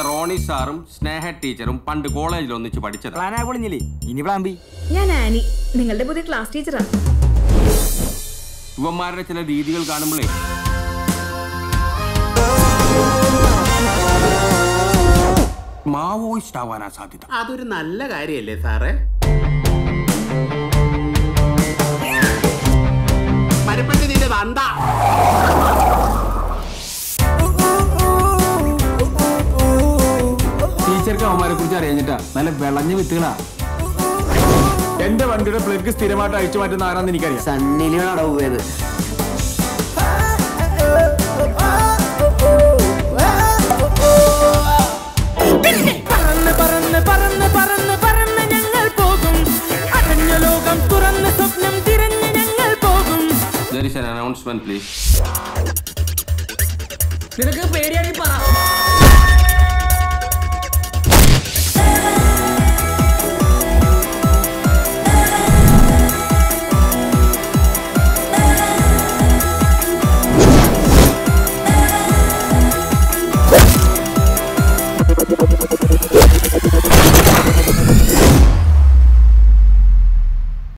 നമ്മുടെ റോണി സാറും സ്നേഹ ടീച്ചറും പണ്ട് കോളേജിൽ ഒന്നിച്ച് പഠിച്ചതാണ് പ്ലാനാ പൊളിഞ്ഞില്ലേ ഇനി പ്ലാൻ ബി ഞാൻ ആനി നിങ്ങളുടെ പുതിയ ക്ലാസ് ടീച്ചറാ യുവന്മാരുടെ ചില രീതികൾ കാണുമ്പോഴേ മാവോയിസ്റ്റ് ആവാനാ സാധ്യത അതൊരു നല്ല കാര്യല്ലേ സാറേ മരപ്പെട്ടി നിന്റെ തന്ത ടീച്ചർക്ക് അവന്മാരെ കുറിച്ച് അറിയാഞ്ഞിട്ടാ നല്ല വിളഞ്ഞ വിത്തുകളാ എന്റെ വണ്ടിയുടെ പ്ലഗ് സ്ഥിരമായിട്ട് അഴിച്ചു മാറ്റുന്ന ആരാന്ന് എനിക്കറിയാം സണ്ണിലാണ് അടവ് പോയത് പറന്ന് പറന്ന് പറന്ന് പറന്ന് പറന്ന് ഞങ്ങൾ പോകും അടഞ്ഞ ലോകം തുറന്ന് സ്വപ്നം തിരഞ്ഞ് ഞങ്ങൾ പോകും ദർ ഇസ് അനൗൺസ്മെന്റ് പ്ലീസ് നിനക്ക് പേടിയാണെങ്കിൽ പറ